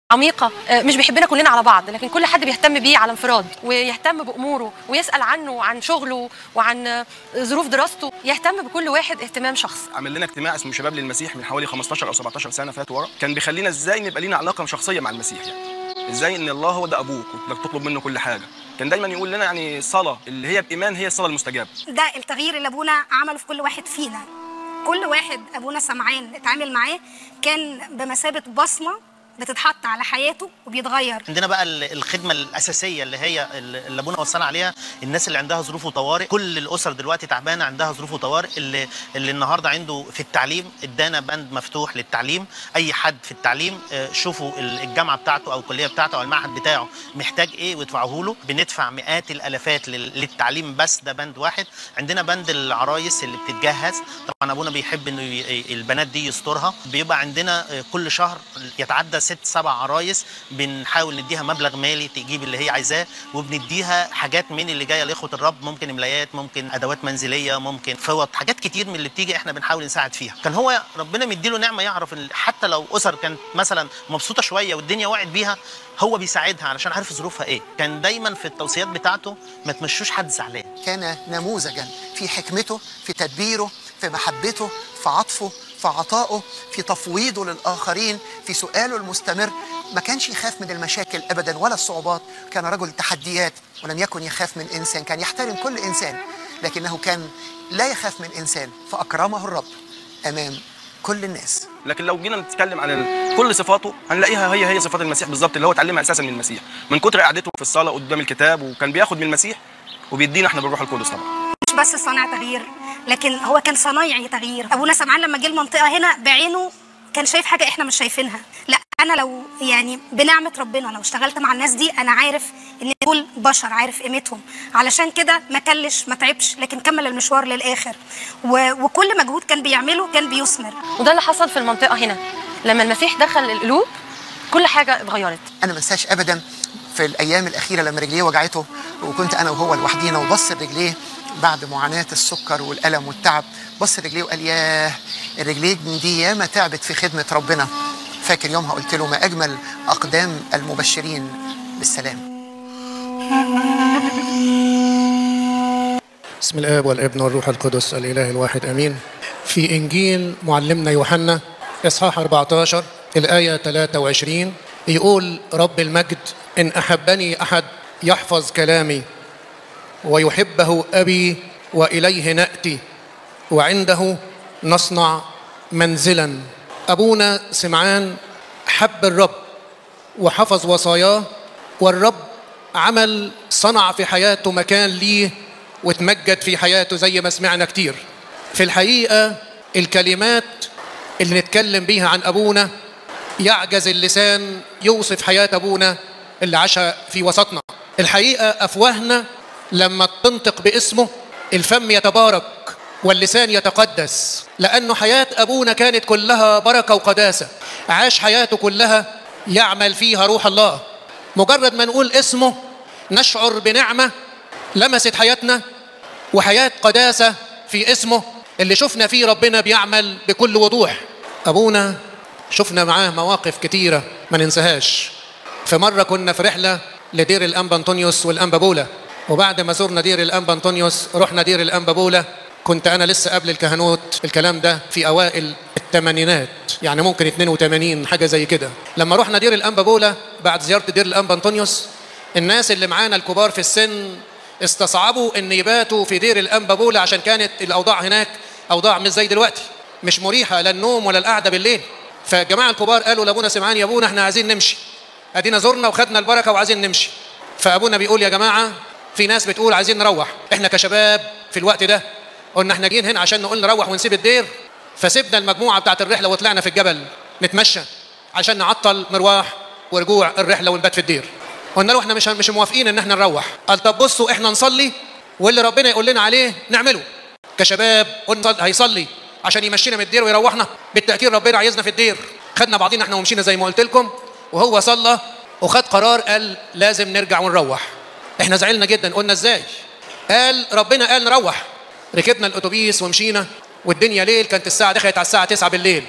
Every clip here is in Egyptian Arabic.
عميقه آه، مش بيحبنا كلنا على بعض لكن كل حد بيهتم بيه على انفراد ويهتم باموره ويسال عنه وعن شغله وعن آه، ظروف دراسته يهتم بكل واحد اهتمام شخصي عمل لنا اجتماع اسمه شباب للمسيح من حوالي 15 او 17 سنه فات ورا كان بيخلينا ازاي نبقى لينا علاقه شخصيه مع المسيح يعني ازاي ان الله هو ده ابوك وانك تطلب منه كل حاجه كان دايما يقول لنا يعني الصلاه اللي هي بايمان هي الصلاه المستجابه ده التغيير اللي ابونا عمله في كل واحد فينا كل واحد ابونا سمعان اتعامل معاه كان بمثابه بصمه بتتحط على حياته وبيتغير عندنا بقى ال- الخدمه الاساسيه اللي هي اللي ابونا وصانا عليها الناس اللي عندها ظروف وطوارئ كل الاسر دلوقتي تعبانه عندها ظروف وطوارئ اللي اللي النهارده عنده في التعليم ادانا بند مفتوح للتعليم اي حد في التعليم آه، شوفوا ال- الجامعه بتاعته او الكليه بتاعته او المعهد بتاعه محتاج ايه وادفعوه له بندفع مئات الالافات لل- للتعليم بس ده بند واحد عندنا بند العرايس اللي بتتجهز طبعا ابونا بيحب انه ي- البنات دي يسترها بيبقى عندنا آه، كل شهر يتعدى ست سبع عرايس بنحاول نديها مبلغ مالي تجيب اللي هي عايزاه وبنديها حاجات من اللي جايه لاخوه الرب ممكن ملايات ممكن ادوات منزليه ممكن فوط حاجات كتير من اللي بتيجي احنا بنحاول نساعد فيها كان هو ربنا مديله نعمه يعرف إن حتى لو اسر كانت مثلا مبسوطه شويه والدنيا وقعت بيها هو بيساعدها علشان عارف ظروفها ايه كان دايما في التوصيات بتاعته ما تمشوش حد زعلان كان نموذجا في حكمته في تدبيره في محبته في عطفه في عطائه في تفويضه للآخرين في سؤاله المستمر ما كانش يخاف من المشاكل أبدا ولا الصعوبات كان رجل تحديات ولم يكن يخاف من إنسان كان يحترم كل إنسان لكنه كان لا يخاف من إنسان فأكرمه الرب أمام كل الناس لكن لو جينا نتكلم عن ال- كل صفاته هنلاقيها هي هي صفات المسيح بالظبط اللي هو اتعلمها اساسا من المسيح من كتر قعدته في الصلاه قدام الكتاب وكان بياخد من المسيح وبيدينا احنا بالروح القدس طبعا مش بس صانع تغيير لكن هو كان صنايعي تغيير ابونا سمعان لما جه المنطقه هنا بعينه كان شايف حاجه احنا مش شايفينها لا انا لو يعني بنعمه ربنا لو اشتغلت مع الناس دي انا عارف ان دول بشر عارف قيمتهم علشان كده ما كلش ما تعبش لكن كمل المشوار للاخر و... وكل مجهود كان بيعمله كان بيثمر وده اللي حصل في المنطقه هنا لما المسيح دخل القلوب كل حاجه اتغيرت انا ما انساش ابدا في الايام الاخيره لما رجليه وجعته وكنت انا وهو لوحدينا وبص رجليه بعد معاناه السكر والالم والتعب بص رجليه وقال ياه الرجلين دي ياما تعبت في خدمه ربنا فاكر يومها قلت له ما اجمل اقدام المبشرين بالسلام بسم الاب والابن والروح القدس الاله الواحد امين في انجيل معلمنا يوحنا اصحاح 14 الايه 23 يقول رب المجد ان احبني احد يحفظ كلامي ويحبه ابي واليه ناتي وعنده نصنع منزلا ابونا سمعان حب الرب وحفظ وصاياه والرب عمل صنع في حياته مكان ليه وتمجد في حياته زي ما سمعنا كتير في الحقيقة الكلمات اللي نتكلم بيها عن أبونا يعجز اللسان يوصف حياة أبونا اللي عاشها في وسطنا الحقيقة أفواهنا لما تنطق باسمه الفم يتبارك واللسان يتقدس لأنه حياة أبونا كانت كلها بركة وقداسة عاش حياته كلها يعمل فيها روح الله مجرد ما نقول اسمه نشعر بنعمة لمست حياتنا وحياة قداسة في اسمه اللي شفنا فيه ربنا بيعمل بكل وضوح أبونا شفنا معاه مواقف كتيرة ما ننساهاش في مرة كنا في رحلة لدير الأنبا أنطونيوس والأنبا بولا وبعد ما زرنا دير الأنبا أنطونيوس رحنا دير الأنبا بولا كنت أنا لسه قبل الكهنوت الكلام ده في أوائل الثمانينات يعني ممكن 82 حاجة زي كده لما رحنا دير الأنبا بولا بعد زيارة دير الأنبا أنطونيوس الناس اللي معانا الكبار في السن استصعبوا ان يباتوا في دير الانبا بولا عشان كانت الاوضاع هناك اوضاع مش زي دلوقتي مش مريحه لا النوم ولا القعده بالليل فالجماعه الكبار قالوا لابونا سمعان يا ابونا احنا عايزين نمشي ادينا زرنا وخدنا البركه وعايزين نمشي فابونا بيقول يا جماعه في ناس بتقول عايزين نروح احنا كشباب في الوقت ده قلنا احنا جايين هنا عشان نقول نروح ونسيب الدير فسيبنا المجموعه بتاعت الرحله وطلعنا في الجبل نتمشى عشان نعطل مروح ورجوع الرحله ونبات في الدير قلنا له احنا مش مش موافقين ان احنا نروح قال طب بصوا احنا نصلي واللي ربنا يقول لنا عليه نعمله كشباب قلنا هيصلي عشان يمشينا من الدير ويروحنا بالتاكيد ربنا عايزنا في الدير خدنا بعضينا احنا ومشينا زي ما قلت لكم وهو صلى وخد قرار قال لازم نرجع ونروح احنا زعلنا جدا قلنا ازاي قال ربنا قال نروح ركبنا الاتوبيس ومشينا والدنيا ليل كانت الساعه دخلت على الساعه 9 بالليل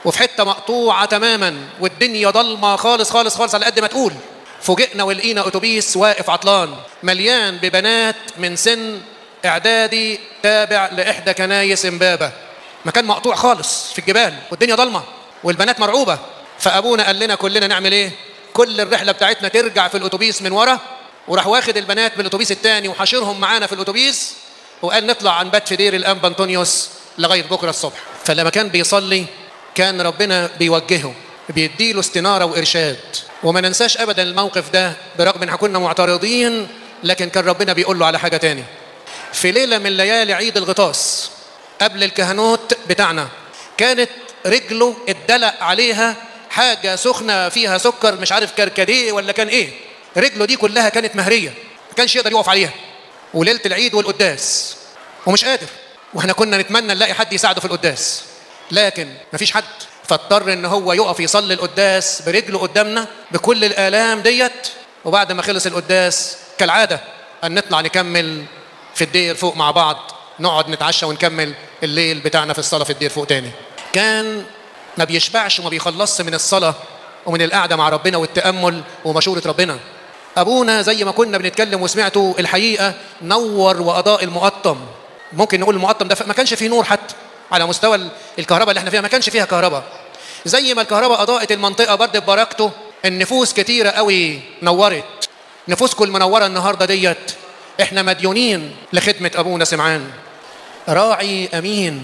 وفي حته مقطوعه تماما والدنيا ضلمه خالص خالص خالص على قد ما تقول فوجئنا ولقينا اتوبيس واقف عطلان مليان ببنات من سن اعدادي تابع لاحدى كنايس امبابه مكان مقطوع خالص في الجبال والدنيا ضلمه والبنات مرعوبه فابونا قال لنا كلنا نعمل ايه كل الرحله بتاعتنا ترجع في الاتوبيس من ورا وراح واخد البنات من الاتوبيس الثاني وحاشرهم معانا في الاتوبيس وقال نطلع عن بات في دير الانبا انطونيوس لغايه بكره الصبح فلما كان بيصلي كان ربنا بيوجهه بيديله استناره وارشاد وما ننساش ابدا الموقف ده برغم ان كنا معترضين لكن كان ربنا بيقول له على حاجه تاني في ليله من ليالي عيد الغطاس قبل الكهنوت بتاعنا كانت رجله اتدلق عليها حاجه سخنه فيها سكر مش عارف كركديه ولا كان ايه رجله دي كلها كانت مهريه ما كانش يقدر يقف عليها وليله العيد والقداس ومش قادر واحنا كنا نتمنى نلاقي حد يساعده في القداس لكن مفيش حد فاضطر ان هو يقف يصلي القداس برجله قدامنا بكل الالام ديت وبعد ما خلص القداس كالعاده ان نطلع نكمل في الدير فوق مع بعض نقعد نتعشى ونكمل الليل بتاعنا في الصلاه في الدير فوق تاني كان ما بيشبعش وما بيخلصش من الصلاه ومن القعده مع ربنا والتامل ومشوره ربنا ابونا زي ما كنا بنتكلم وسمعته الحقيقه نور واضاء المقطم ممكن نقول المقطم ده ما كانش فيه نور حتى على مستوى الكهرباء اللي احنا فيها ما كانش فيها كهرباء زي ما الكهرباء اضاءت المنطقه برضه ببركته النفوس كتيره قوي نورت نفوسكم المنوره النهارده ديت احنا مديونين لخدمه ابونا سمعان راعي امين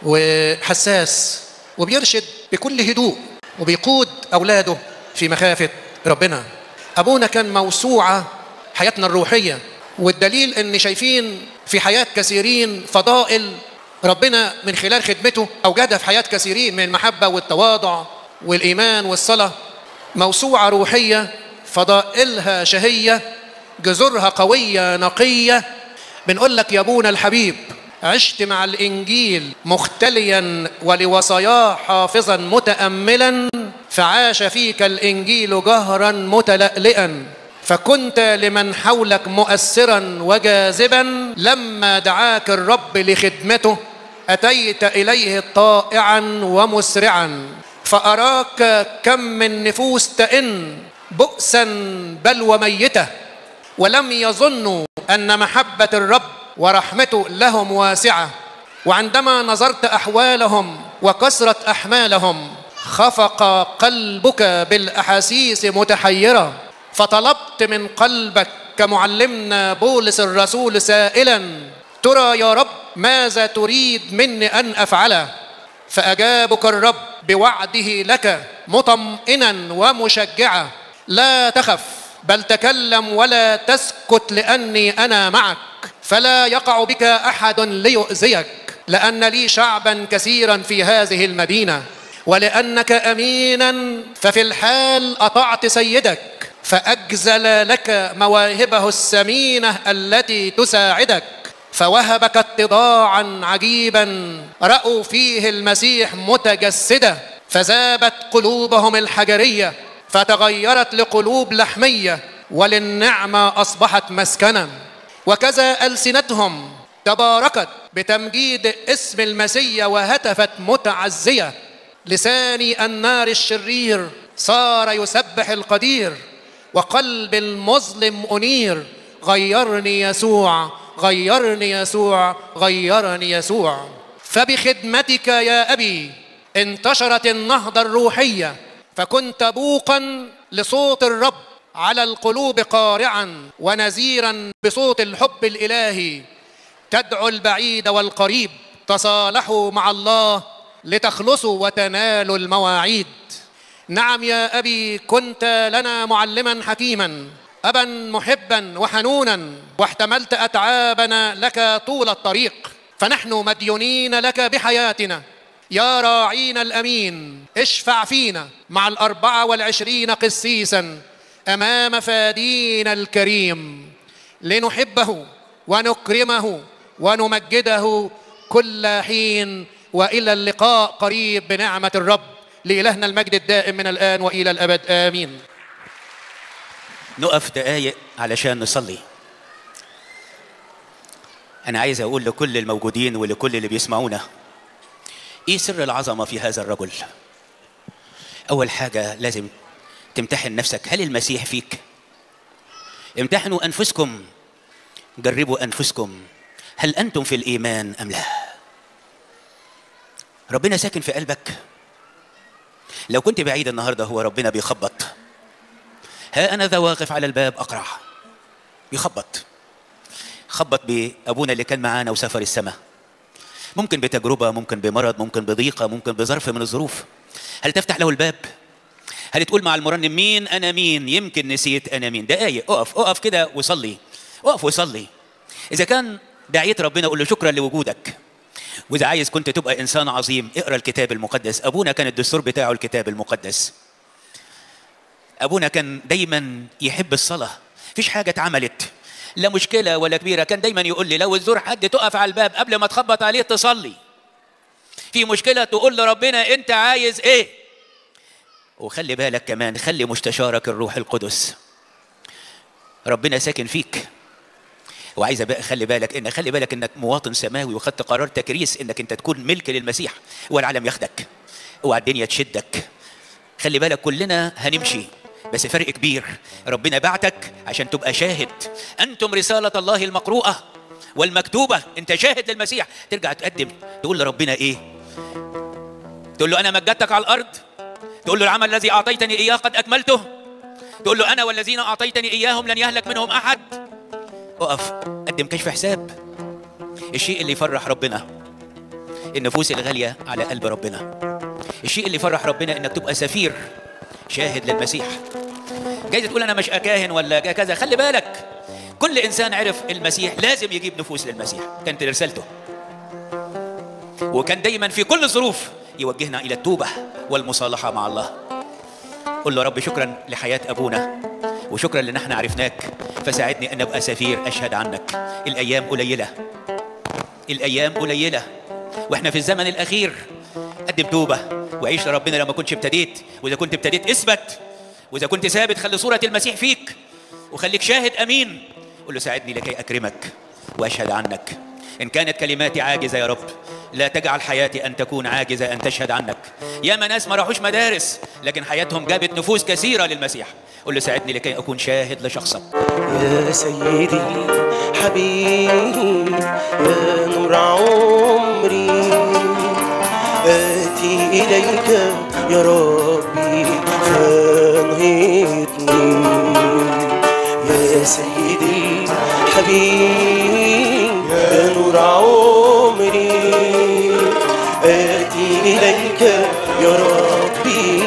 وحساس وبيرشد بكل هدوء وبيقود اولاده في مخافه ربنا ابونا كان موسوعه حياتنا الروحيه والدليل ان شايفين في حياه كثيرين فضائل ربنا من خلال خدمته اوجدها في حياه كثيرين من المحبه والتواضع والايمان والصلاه موسوعه روحيه فضائلها شهيه جذورها قويه نقيه بنقول لك يا ابونا الحبيب عشت مع الانجيل مختليا ولوصاياه حافظا متاملا فعاش فيك الانجيل جهرا متلألئا فكنت لمن حولك مؤثرا وجاذبا لما دعاك الرب لخدمته اتيت اليه طائعا ومسرعا فاراك كم من نفوس تئن بؤسا بل وميته ولم يظنوا ان محبه الرب ورحمته لهم واسعه وعندما نظرت احوالهم وكثره احمالهم خفق قلبك بالاحاسيس متحيره فطلبت من قلبك كمعلمنا بولس الرسول سائلا ترى يا رب ماذا تريد مني ان افعله فاجابك الرب بوعده لك مطمئنا ومشجعا لا تخف بل تكلم ولا تسكت لاني انا معك فلا يقع بك احد ليؤذيك لان لي شعبا كثيرا في هذه المدينه ولانك امينا ففي الحال اطعت سيدك فاجزل لك مواهبه الثمينه التي تساعدك فوهبك اتضاعا عجيبا راوا فيه المسيح متجسدا فذابت قلوبهم الحجريه فتغيرت لقلوب لحميه وللنعمه اصبحت مسكنا وكذا السنتهم تباركت بتمجيد اسم المسيا وهتفت متعزيه لساني النار الشرير صار يسبح القدير وقلب المظلم انير غيرني يسوع غيرني يسوع غيرني يسوع فبخدمتك يا ابي انتشرت النهضه الروحيه فكنت بوقا لصوت الرب على القلوب قارعا ونذيرا بصوت الحب الالهي تدعو البعيد والقريب تصالحوا مع الله لتخلصوا وتنالوا المواعيد نعم يا ابي كنت لنا معلما حكيما ابا محبا وحنونا واحتملت اتعابنا لك طول الطريق فنحن مديونين لك بحياتنا يا راعينا الامين اشفع فينا مع الاربعه والعشرين قسيسا امام فادينا الكريم لنحبه ونكرمه ونمجده كل حين والى اللقاء قريب بنعمه الرب لالهنا المجد الدائم من الان والى الابد امين نقف دقايق علشان نصلي أنا عايز أقول لكل الموجودين ولكل اللي بيسمعونا إيه سر العظمة في هذا الرجل؟ أول حاجة لازم تمتحن نفسك هل المسيح فيك؟ امتحنوا أنفسكم جربوا أنفسكم هل أنتم في الإيمان أم لا؟ ربنا ساكن في قلبك لو كنت بعيد النهارده هو ربنا بيخبط ها أنا ذا واقف على الباب أقرع بيخبط خبط بأبونا اللي كان معانا وسافر السماء ممكن بتجربة ممكن بمرض ممكن بضيقة ممكن بظرف من الظروف هل تفتح له الباب هل تقول مع المرنم مين أنا مين يمكن نسيت أنا مين دقايق أقف أقف كده وصلي أقف وصلي إذا كان دعيت ربنا قول له شكرا لوجودك وإذا عايز كنت تبقى إنسان عظيم اقرأ الكتاب المقدس أبونا كان الدستور بتاعه الكتاب المقدس أبونا كان دايما يحب الصلاة فيش حاجة اتعملت لا مشكلة ولا كبيرة كان دايما يقول لي لو الزور حد تقف على الباب قبل ما تخبط عليه تصلي في مشكلة تقول لربنا أنت عايز إيه وخلي بالك كمان خلي مستشارك الروح القدس ربنا ساكن فيك وعايز بقى خلي بالك ان خلي بالك انك مواطن سماوي وخدت قرار تكريس انك انت تكون ملك للمسيح والعالم ياخدك اوعى الدنيا تشدك خلي بالك كلنا هنمشي بس فرق كبير ربنا بعتك عشان تبقى شاهد انتم رساله الله المقروءه والمكتوبه انت شاهد للمسيح ترجع تقدم تقول لربنا ايه تقول له انا مجدتك على الارض تقول له العمل الذي اعطيتني اياه قد اكملته تقول له انا والذين اعطيتني اياهم لن يهلك منهم احد اقف قدم كشف حساب الشيء اللي يفرح ربنا النفوس الغاليه على قلب ربنا الشيء اللي يفرح ربنا انك تبقى سفير شاهد للمسيح جايز تقول انا مش كاهن ولا كذا خلي بالك كل انسان عرف المسيح لازم يجيب نفوس للمسيح كانت رسالته وكان دايما في كل الظروف يوجهنا الى التوبه والمصالحه مع الله قل له رب شكرا لحياه ابونا وشكرا لان احنا عرفناك فساعدني ان ابقى سفير اشهد عنك الايام قليله الايام قليله واحنا في الزمن الاخير قدم توبه وعيش لربنا لو ما كنتش ابتديت واذا كنت ابتديت اثبت واذا كنت ثابت خلي صوره المسيح فيك وخليك شاهد امين قل له ساعدني لكي اكرمك واشهد عنك ان كانت كلماتي عاجزه يا رب لا تجعل حياتي ان تكون عاجزه ان تشهد عنك ياما ناس ما راحوش مدارس لكن حياتهم جابت نفوس كثيره للمسيح قل له ساعدني لكي اكون شاهد لشخصك يا سيدي حبيبي يا نور عمري آتي إليك يا ربي فانهضني يا سيدي حبيبي يا نور عمري آتي إليك يا ربي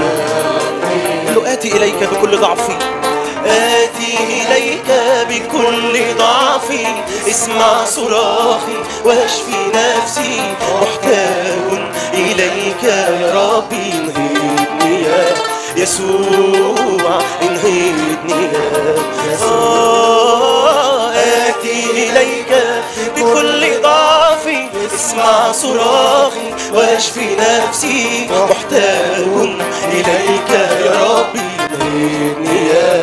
له آتي إليك بكل ضعفي آتي إليك بكل ضعفي اسمع صراخي واشفي نفسي محتاج إليك يا ربي انهضني يا يسوع انهضني يا آه آتي إليك بكل ضعفي اسمع صراخي واشفي نفسي محتاج إليك يا ربي انهضني يا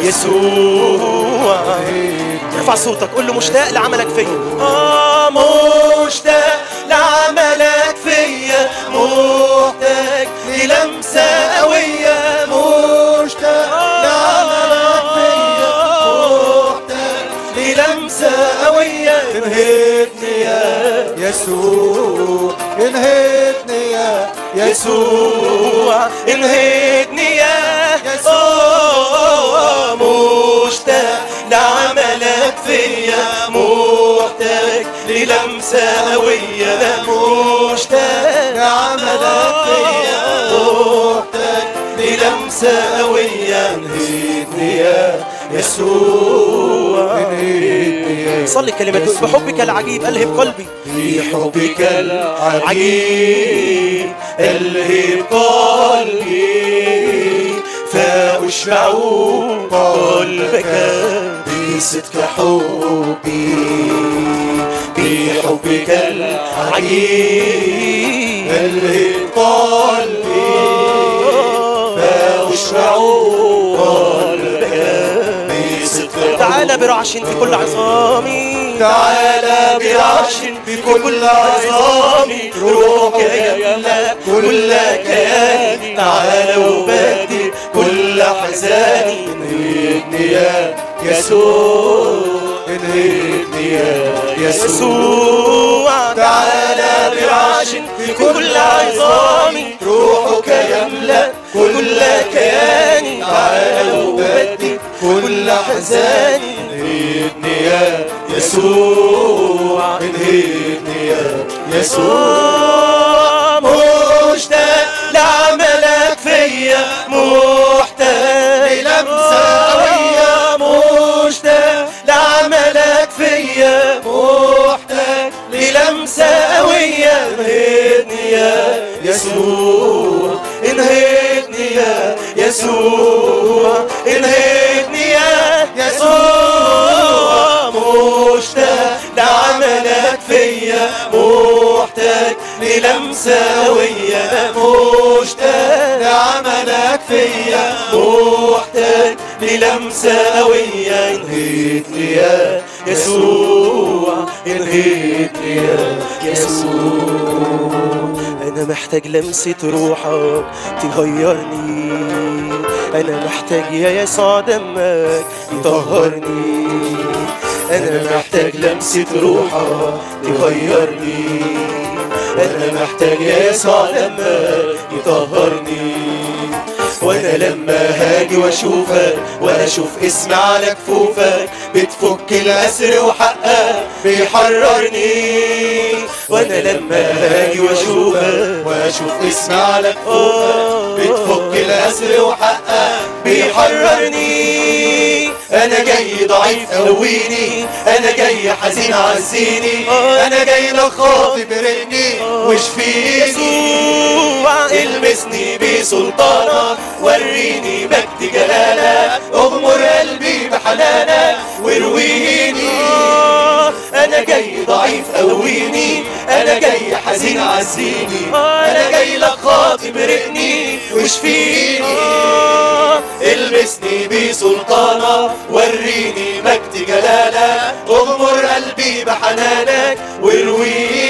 يسوع ارفع صوتك قول له مشتاق لعملك فيا اه مشتاق لعملك فيا محتاج للمسة قوية مشتاق لعملك فيا محتاج للمسة قوية انهضني يا يسوع انهضني يا يسوع انهضني يا يسوع مشتاق لعملك فيا محتاج للمسة قوية أنا مشتاق لعملك فيا محتاج للمسة قوية انهضني يا يسوع صلي كلمات بحبك العجيب ألهب قلبي بحبك العجيب ألهب قلبي فأشبع قلبك بصدق حبي بحبك العجيب ألهب قلبي فأشبع قلبك بصدق تعال برعش في كل عظامي تعالى برعش بكل عظامي روحك يملأ كل كياني تعالى وبدل كل حزاني انهيتني يا يسوع انهيتني يا يسوع تعالى برعش بكل عظامي روحك يملأ كل كياني تعالى وبدل كل حزاني انهيتني يا يسوع انهيتني يا يسوع مشتاق لعملك فيا محتاج لمسة قوية مشتاق لعملك فيا محتاج للمسة قوية انهيتني يا يسوع انهيتني يا يسوع انهيتني يا يسوع مشتاق لعملك فيا محتاج للمسة قوية مشتاق لعملك فيا محتاج للمسة قوية انهيتني يا يسوع انهيتني يا يسوع أنا محتاج لمسة روحك تغيرني أنا محتاج يا يسوع دمك يطهرني أنا محتاج لمسة روحك تغيرني أنا محتاج يا يسوع دمك يطهرني وانا لما هاجي واشوفك واشوف اسمي على كفوفك بتفك الاسر وحقك بيحررني وانا لما هاجي واشوفك واشوف اسمي على كفوفك بتفك الاسر وحقك بيحررني انا جاي ضعيف قويني انا جاي حزين عزيني انا جاي لخاطب برقني واشفيني المسني بسلطانك وريني مجد جلالك اغمر قلبي بحنانك وارويني انا جاي ضعيف قويني انا جاي حزين عزيني انا جاي لك خاطب رقني واشفيني البسني بسلطانك وريني مجد جلالك اغمر قلبي بحنانك وارويني